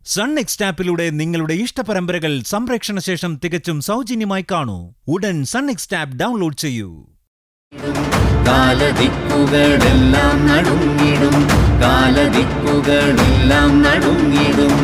Sun next ആപ്പിലൂടെ നിങ്ങളുടെ ഇഷ്ടപരമ്പരകൾ സംപ്രേക്ഷണ ശേഷം തികച്ചും സൗജന്യമായി കാണൂ ഉടൻ സൺ നെക്സ്റ്റ് ആപ്പ് ഡൗൺലോഡ് ചെയ്യൂ കാലദിക്കുകളെല്ലാം നടുങ്ങിടും കാലദിക്കുകളെല്ലാം നടുങ്ങിടും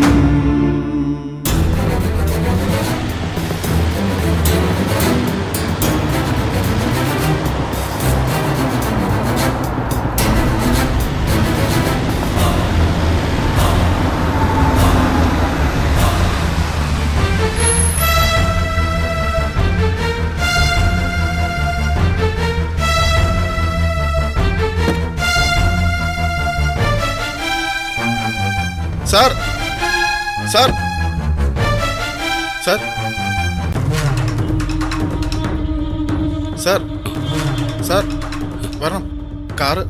sir sir sir sir sir വരണം കാറ്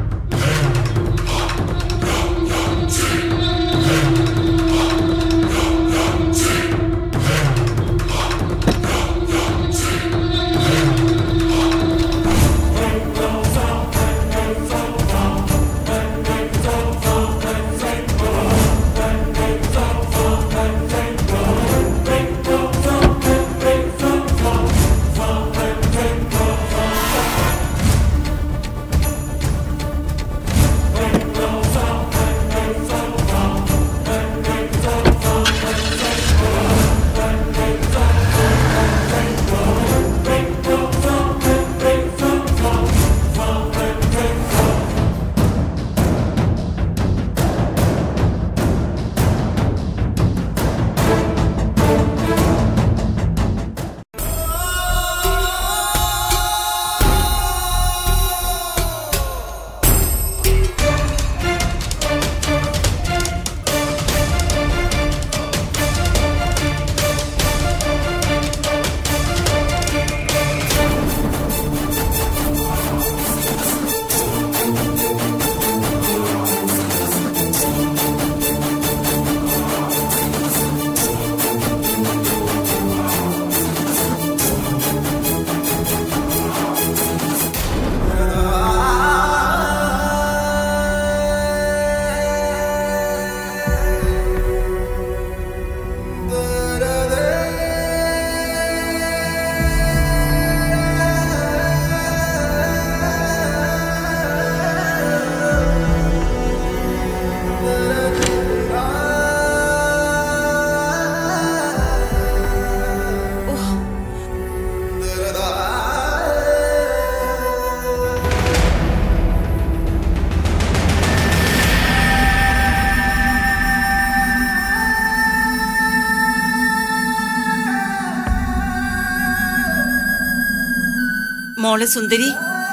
മോളെ സുന്ദരി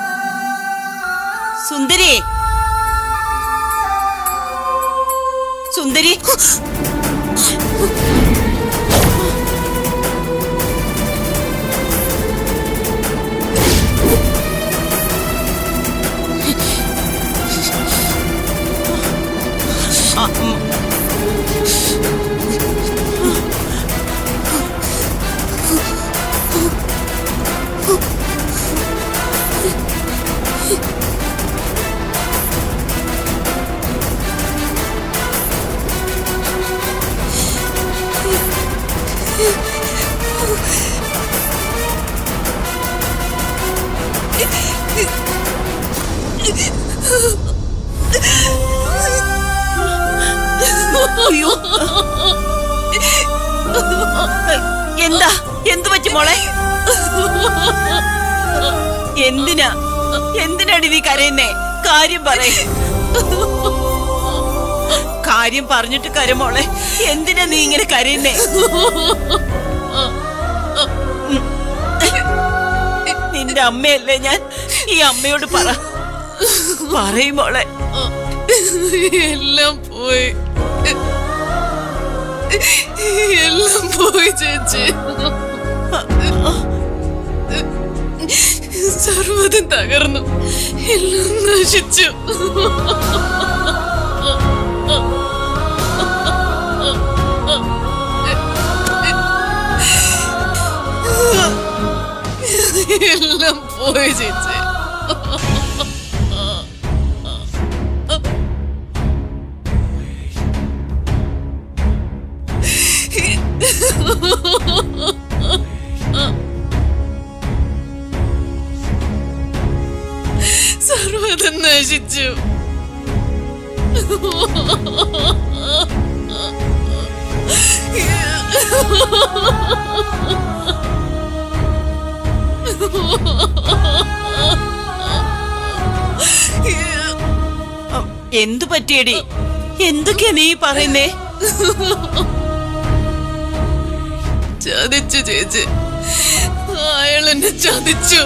സുന്ദരി സുന്ദരി ആ, ഉം. അയ്യോ എന്താ എന്തു പറ്റി മോളെ എന്തിനാ എന്തിനാടി നീ കരയുന്നേ കാര്യം പറയ കാര്യം പറഞ്ഞിട്ട് കരമോളെ എന്തിനാ നീ ഇങ്ങനെ കരയുന്നേ നിന്റെ അമ്മയല്ലേ ഞാൻ ഈ അമ്മയോട് പറ പറയും മോളെ എല്ലാം പോയി എല്ലാം പോയി ചേച്ചി സർവ്വതും തകർന്നു എല്ലാം നശിച്ചു എല്ലാം പോയി ചേച്ചി സർവ്വതും നശിച്ചു എന്തു പറ്റിയടി എന്തൊക്കെയാ നീ പറയുന്നേ ചതിച്ചു ചേച്ചി അയാൾ എന്നെ ചതിച്ചു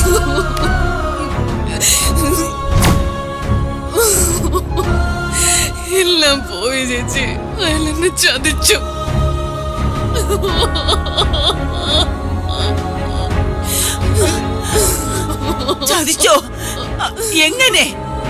എല്ലാം പോയി ചേച്ചി അയാൾ എന്നെ ചതിച്ചു ചതിച്ചോ അ, എങ്ങനെ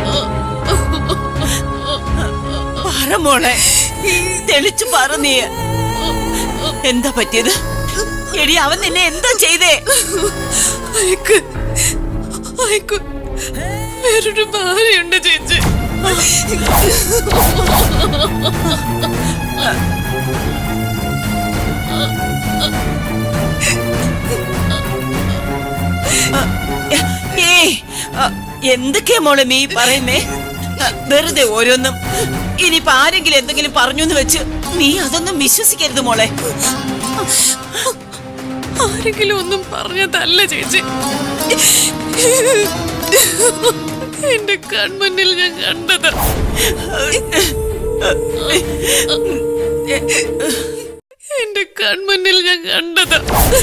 പറ മോളെ തെളിച്ചു പറ നീ എന്താ പറ്റിയത് എടി അവൻ നിന്നെ എന്താ ചെയ്തേ അയക്ക് അയക്ക് വേറൊരു ഭാര്യയുണ്ട് ചേച്ചി ഏയ് അ, എന്തൊക്കെയാ മോളെ നീ പറയുന്നേ അ, വെറുതെ ഓരോന്നും ഇനിയിപ്പോ ആരെങ്കിലും എന്തെങ്കിലും പറഞ്ഞു എന്ന് വെച്ച് നീ അതൊന്നും വിശ്വസിക്കരുത് മോളെ ആരെങ്കിലും ഒന്നും പറഞ്ഞതല്ല ചേച്ചി എന്റെ കൺമുന്നിൽ ഞാൻ കണ്ടത് എന്റെ കൺമുന്നിൽ ഞാൻ കണ്ടത്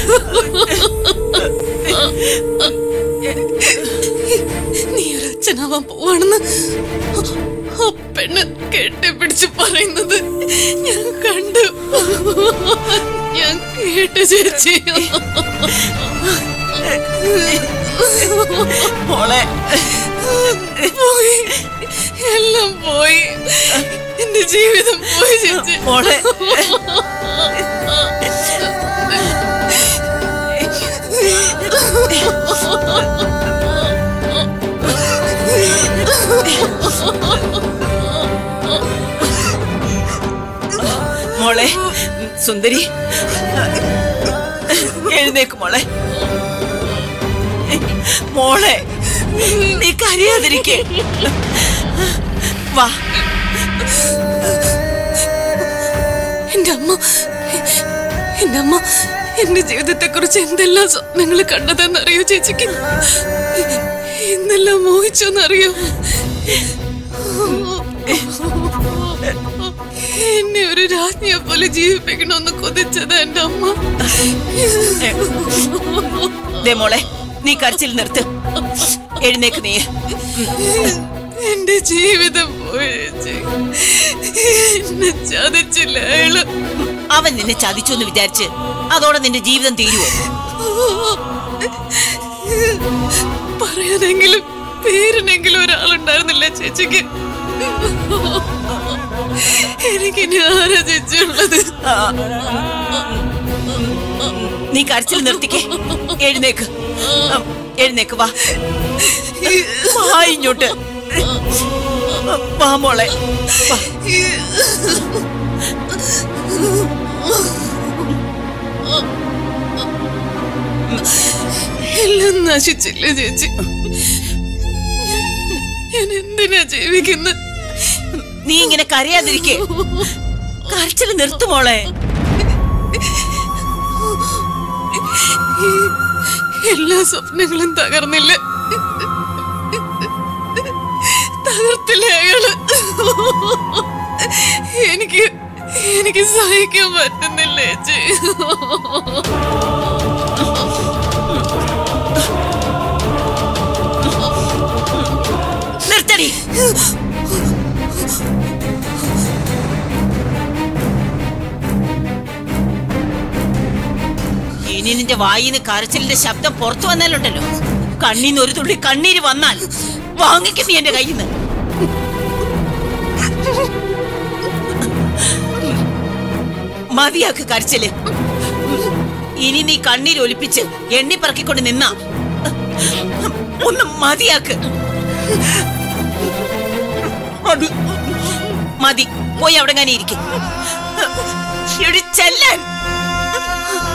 നീ ഒരു അച്ഛനാവാൻ പോവാണെന്ന് ആ പെണ്ണ് കെട്ടിപ്പിടിച്ച് പറയുന്നത് ഞാൻ കണ്ടു ഞാൻ കേട്ടു ചേച്ചി മോളെ പോയി എല്ലാം പോയി എന്റെ ജീവിതം പോയി ചേച്ചി മോളെ മോളെ സുന്ദരി എഴുന്നേക്ക് മോളെ മോളെ നീ കരയാതിരിക്കേ വാ എന്റെ അമ്മ എന്റെ അമ്മ എന്റെ ജീവിതത്തെ കുറിച്ച് എന്തെല്ലാം സ്വപ്നങ്ങൾ കണ്ടതെന്നറിയോ ചേച്ചിക്ക് എന്തെല്ലാം മോഹിച്ചോന്നറിയോ എന്നെ ഒരു രാജ്ഞിയെ പോലെ ജീവിപ്പിക്കണമെന്ന് കൊതിച്ചത് എന്റെ അമ്മ ദേ മോളെ നീ കരച്ചിൽ നിർത്ത് എഴുന്നേക്ക് നീ എന്റെ ജീവിതം പോയി ചേച്ചി എന്നെ ചതിച്ചില്ല അയാള് അവൻ നിന്നെ ചതിച്ചു എന്ന് വിചാരിച്ച് അതോടെ നിന്റെ ജീവിതം തീരുവോ പറയാനെങ്കിലും പേരിനെങ്കിലും ഒരാളുണ്ടായിരുന്നില്ല ചേച്ചിക്ക് എനിക്കിനി ആരാ ചേച്ചിയുള്ളത് നീ കരച്ചിൽ നിർത്തിക്കേ എഴുന്നേക്ക് ഉം, എഴുന്നേക്ക് വാ വാ ഇങ്ങോട്ട് വാ മോളെ വാ. എല്ലാം നശിച്ചില്ല ചേച്ചി ഞാൻ എന്തിനാ ജീവിക്കുന്നത് നീ ഇങ്ങനെ കരയാതിരിക്കേ കരച്ചിൽ നിർത്ത് മോളെ എല്ലാ സ്വപ്നങ്ങളും തകർന്നില്ല തകർത്തില്ല അയാള് എനിക്ക് എനിക്ക് സഹിക്കാൻ പറ്റുന്നില്ല ചേച്ചി നിർത്തടി ഇനി നിന്റെ വായിന്ന് കരച്ചിലിന്റെ ശബ്ദം പുറത്തു വന്നാലുണ്ടല്ലോ കണ്ണീന്ന് ഒരു തുള്ളി കണ്ണീര് വന്നാൽ വാങ്ങിക്കും നീ എന്റെ കയ്യിൽ നിന്ന് മതിയാക്ക് കരച്ചില് ഇനി നീ കണ്ണീര് ഒലിപ്പിച്ച് എണ്ണി പറക്കിക്കൊണ്ട് നിന്നാ ഒന്ന് മതിയാക്ക് അത് മതി പോയി അവിടെ ഞാൻ ഇരിക്കും ചെല്ലാൻ ആ